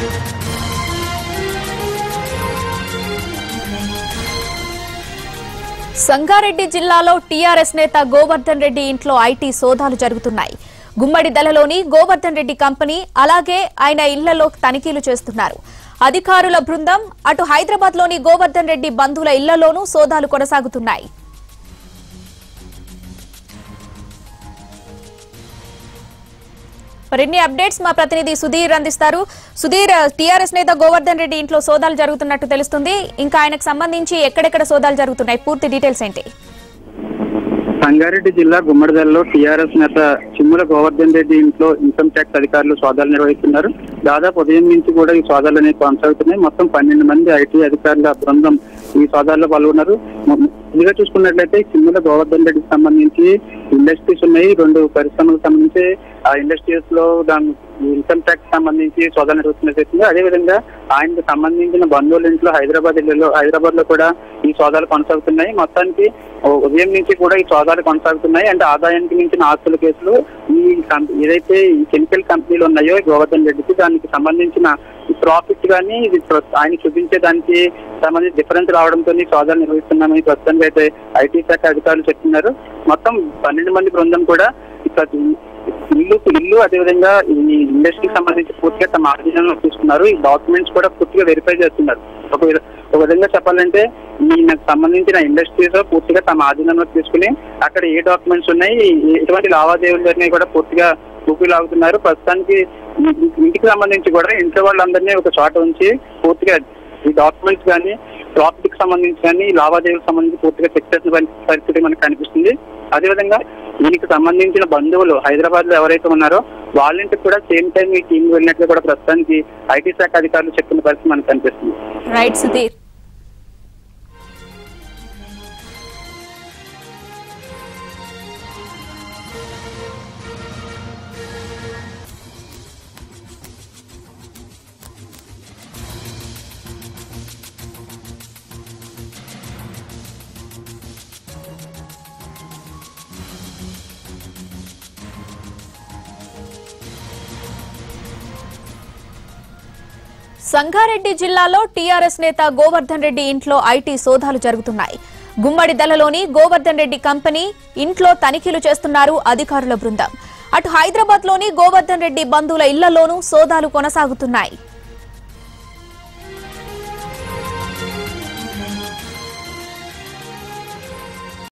సంగారెడ్డి జిల్లాలో టీఆర్ఎస్ నేత గోవర్ధన్ రెడ్డి ఇంట్లో ఐటీ సోదాలు జరుగుతున్నాయి గుమ్మడి దళలోని గోవర్ధన్ రెడ్డి కంపెనీ అలాగే ఆయన ఇళ్లలో తనిఖీలు చేస్తున్నారు అధికారుల బృందం అటు హైదరాబాద్ లోని గోవర్ధన్ రెడ్డి బంధువుల ఇళ్లలోనూ సోదాలు కొనసాగుతున్నాయి మరిన్ని అప్డేట్స్ మా ప్రతినిధి సుధీర్ అందిస్తారు సుధీర్ టీఆర్ఎస్ నేత గోవర్ధన్ రెడ్డి ఇంట్లో సోదాలు జరుగుతున్నట్టు తెలుస్తుంది ఇంకా ఆయనకు సంబంధించి ఎక్కడెక్కడ సోదాలు జరుగుతున్నాయి పూర్తి డీటెయిల్స్ ఏంటి సంగారెడ్డి జిల్లా గుమ్మడిదల్లో టీఆర్ఎస్ నేత చిమ్ముల గోవర్ధన్ రెడ్డి ఇంట్లో ఇన్కమ్ ట్యాక్స్ అధికారులు సోదాలు నిర్వహిస్తున్నారు దాదాపు ఉదయం నుంచి కూడా ఈ సోదాలు అనేవి కొనసాగుతున్నాయి మొత్తం పన్నెండు మంది ఐటీ అధికారుల బృందం ఈ సోదాల్లో పాల్గొన్నారు ము- ముందుగా చూసుకున్నట్లయితే చిమ్ముల గోవర్ధన్ రెడ్డికి సంబంధించి ఇండస్ట్రీస్ ఉన్నాయి రెండు పరిశ్రమలకు సంబంధించి ఆ ఇండస్ట్రీస్ లో దాని ఇన్కమ్ ట్యాక్స్ సంబంధించి సోదాలు నిర్వహిస్తున్నట్టు అదేవిధంగా ఆయనకు సంబంధించిన బంధువుల ఇంట్లో హైదరాబాద్ ఇళ్లలో హైదరాబాద్ లో కూడా ఈ సోదాలు కొనసాగుతున్నాయి మొత్తానికి ఉ- ఉదయం నుంచి కూడా ఈ సోదాలు కొనసాగుతున్నాయి అంటే ఆదాయానికి మించిన ఆస్తుల కేసులు ఈ కం- ఏదైతే ఈ కెమికల్ కంపెనీలు ఉన్నాయో ఈ గోవర్ధన్ రెడ్డికి దానికి సంబంధించిన ప్రాఫిట్ కానీ ఇది ప్ర- ఆయన చూపించే దానికి సంబంధించి డిఫరెన్స్ రావడంతో ఈ సోదాలు నిర్వహిస్తున్నామని ప్రస్తుతానికి అయితే ఐటీ శాఖ అధికారులు చెప్తున్నారు మొత్తం పన్నెండు మంది బృందం కూడా ఇక్కడ ఇల్లు ఇల్లు అదేవిధంగా ఈ ఇండస్ట్రీకి సంబంధించి పూర్తిగా తమ ఆధీనంలో తీసుకున్నారు ఈ డాక్యుమెంట్స్ కూడా పూర్తిగా వెరిఫై చేస్తున్నారు ఒక విధ- ఒక విధంగా చెప్పాలంటే ఈయనకు సంబంధించిన ఇండస్ట్రీస్ పూర్తిగా తమ ఆధీనంలో తీసుకుని అక్కడ ఏ డాక్యుమెంట్స్ ఉన్నాయి ఏ- ఎటువంటి లావాదేవీలు జరిగినాయి కూడా పూర్తిగా చూపి లాగుతున్నారు ప్రస్తుతానికి ఇ- ఇంటికి సంబంధించి కూడా ఇంట్లో వాళ్ళందరినీ ఒక చోట ఉంచి పూర్తిగా ఈ డాక్యుమెంట్స్ కానీ ప్రాపర్టీకి సంబంధించి కానీ ఈ లావాదేవీలకు సంబంధించి పూర్తిగా చెక్ చేసిన పరి- పరిస్థితి మనకు కనిపిస్తుంది అదేవిధంగా దీనికి సంబంధించిన బంధువులు హైదరాబాద్ లో ఎవరైతే ఉన్నారో వాళ్ళ ఇంటికి కూడా సేమ్ టైం ఈ టీం వెళ్ళినట్లు కూడా ప్రస్తుతానికి ఐటీ శాఖ అధికారులు చెప్తున్న పరిస్థితి మనకు కనిపిస్తుంది రైట్ సుధీర్ సంగారెడ్డి జిల్లాలో టీఆర్ఎస్ నేత గోవర్ధన్ రెడ్డి ఇంట్లో ఐటీ సోదాలు జరుగుతున్నాయి గుమ్మడి దళలోని గోవర్ధన్ రెడ్డి కంపెనీ ఇంట్లో తనిఖీలు చేస్తున్నారు అధికారుల బృందం అటు హైదరాబాద్ లోని గోవర్ధన్ రెడ్డి బంధువుల ఇళ్లలోనూ సోదాలు కొనసాగుతున్నాయి